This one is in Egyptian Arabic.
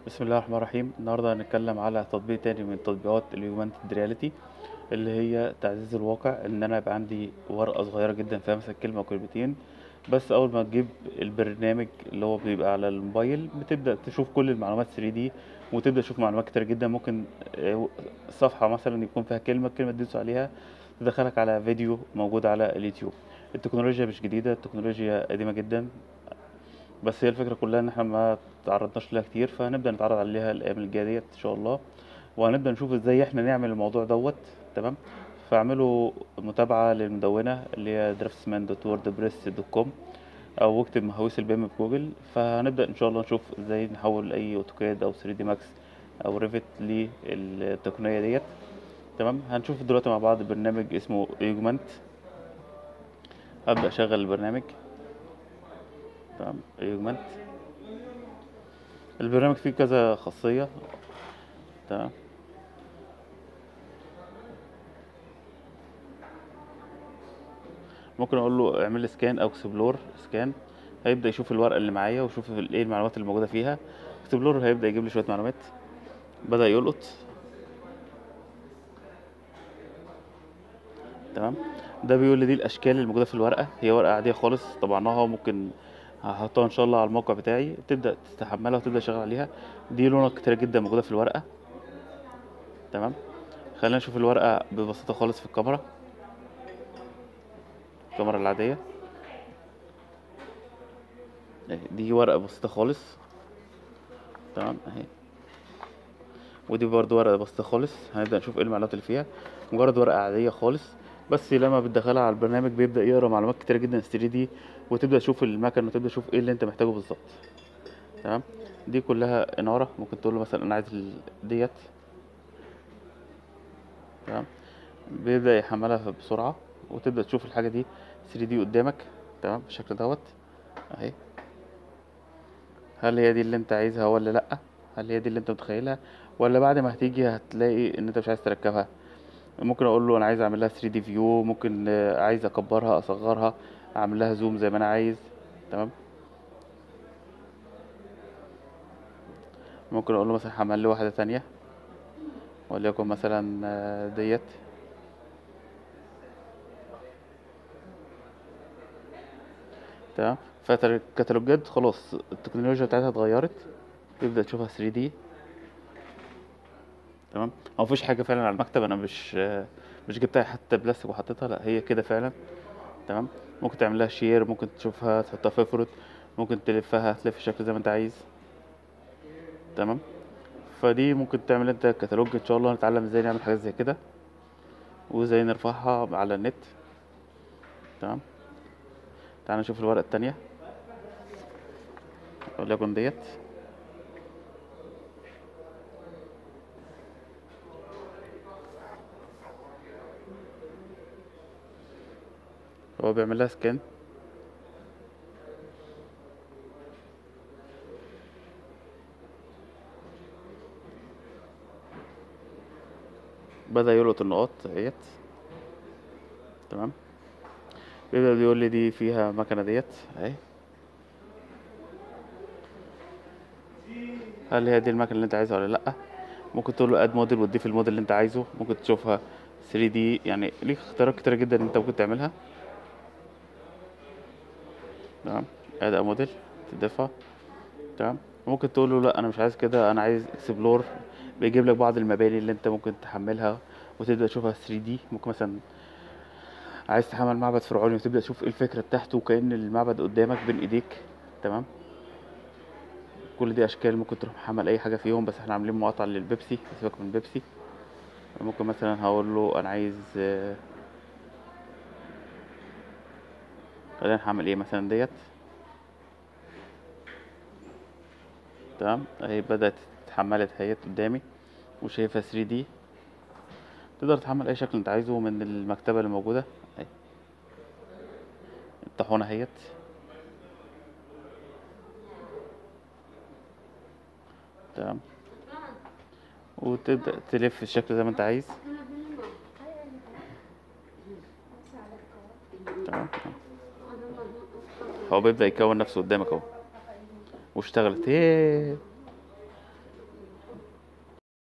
بسم الله الرحمن الرحيم النهارده هنتكلم على تطبيق تاني من تطبيقات الأوجمانتد رياليتي اللي هي تعزيز الواقع ان انا يبقى عندي ورقة صغيرة جدا فيها مثلا كلمة او كلمتين بس اول ما تجيب البرنامج اللي هو بيبقى على الموبايل بتبدأ تشوف كل المعلومات 3D وتبدأ تشوف معلومات كتير جدا ممكن آه، صفحة مثلا يكون فيها كلمة الكلمة تدوس عليها تدخلك على فيديو موجود على اليوتيوب التكنولوجيا مش جديدة التكنولوجيا قديمة جدا بس هي الفكرة كلها ان احنا ما تعرضناش لها كتير فهنبدأ نتعرض عليها الأيام الجاية ديت ان شاء الله وهنبدأ نشوف ازاي احنا نعمل الموضوع دوت تمام فاعملوا متابعة للمدونة اللي هي draftsman.wordpress.com او اكتب مهويس البيم في جوجل فهنبدأ ان شاء الله نشوف ازاي نحول اي اوتوكاد او 3 دي ماكس او ريفت للتقنية ديت تمام هنشوف دلوقتي مع بعض برنامج اسمه ايجمنت هبدأ اشغل البرنامج تمام ايجمنت البرنامج فيه كذا خاصية تمام ممكن اقول له اعمل لي سكان او اكسبلور سكان هيبدأ يشوف الورقة اللي معايا ويشوف ال- ايه المعلومات اللي موجودة فيها اكسبلور هيبدأ يجيب لي شوية معلومات بدأ يلقط تمام ده بيقول لي دي الاشكال اللي موجوده في الورقه هي ورقه عاديه خالص طبعناها ممكن هحطها ان شاء الله على الموقع بتاعي تبدا تستحملها وتبدا تشتغل عليها دي لونات كتير جدا موجوده في الورقه تمام خلينا نشوف الورقه ببساطه خالص في الكاميرا الكاميرا العاديه أهي، دي ورقه بسيطه خالص تمام اهي ودي برضو ورقة بسيطة خالص هنبدأ نشوف ايه المعلومات اللي فيها مجرد ورقة عادية خالص بس لما بتدخلها على البرنامج بيبدأ يقرا معلومات كتيرة جدا 3 دي وتبدأ تشوف المكن وتبدأ تشوف ايه اللي انت محتاجه بالظبط تمام دي كلها إنارة ممكن تقول له مثلا أنا عايز ال- ديت تمام بيبدأ يحملها بسرعة وتبدأ تشوف الحاجة دي 3 دي قدامك تمام بالشكل دوت اهي هل هي دي اللي انت عايزها ولا لأ هل هي دي اللي انت متخيلها ولا بعد ما هتيجي هتلاقي ان انت مش عايز تركبها ممكن اقول له انا عايز اعمل لها 3 دي فيو ممكن آه، عايز اكبرها اصغرها اعمل لها زوم زي ما انا عايز تمام ممكن اقول له مثلا حمل لي واحده تانية وليكن مثلا آه، ديت تمام فالكتالوجات خلاص التكنولوجيا بتاعتها اتغيرت تبدأ تشوفها 3 دي تمام هو مفيش حاجه فعلا على المكتب انا مش مش جبتها حتى بلاستيك وحطيتها لا هي كده فعلا تمام ممكن تعمل لها شير ممكن تشوفها تحطها في فروت ممكن تلفها تلف الشكل زي ما انت عايز تمام فدي ممكن تعمل انت كتالوج ان شاء الله نتعلم ازاي نعمل حاجات زي كده وازاي نرفعها على النت تمام تعال نشوف الورقه التانية وليكن ديت هو بيعمل لها سكان بدأ يلقط النقاط اهيت تمام بيبدأ بيقول لي دي فيها مكنة ديت اهي هل هي دي المكنة اللي انت عايزها ولا لأ ممكن تقول له اد موديل وتضيف الموديل اللي انت عايزه ممكن تشوفها 3 دي يعني ليك اختيارات كتيرة جدا انت ممكن تعملها تمام اد موديل تضيفها تمام ممكن تقول له لا انا مش عايز كده انا عايز اكسبلور بيجيب لك بعض المباني اللي انت ممكن تحملها وتبدا تشوفها 3 دي ممكن مثلا عايز تحمل معبد فرعوني وتبدا تشوف ايه الفكره بتاعته كأن المعبد قدامك بين ايديك تمام كل دي اشكال ممكن تروح محمل اي حاجه فيهم بس احنا عاملين مقاطعه للبيبسي سيبك من بيبسي ممكن مثلا هقول له انا عايز آه، خلينا نحمل ايه مثلا ديت تمام اهي بدأت اتحملت اهيت قدامي وشايفها 3 دي تقدر تحمل اي شكل انت عايزه من المكتبة اللي موجودة اهي الطاحونة اهيت تمام وتبدأ تلف الشكل زي ما انت عايز تمام هو بيبدأ يكون نفسه قدامك اهو واشتغلت ايه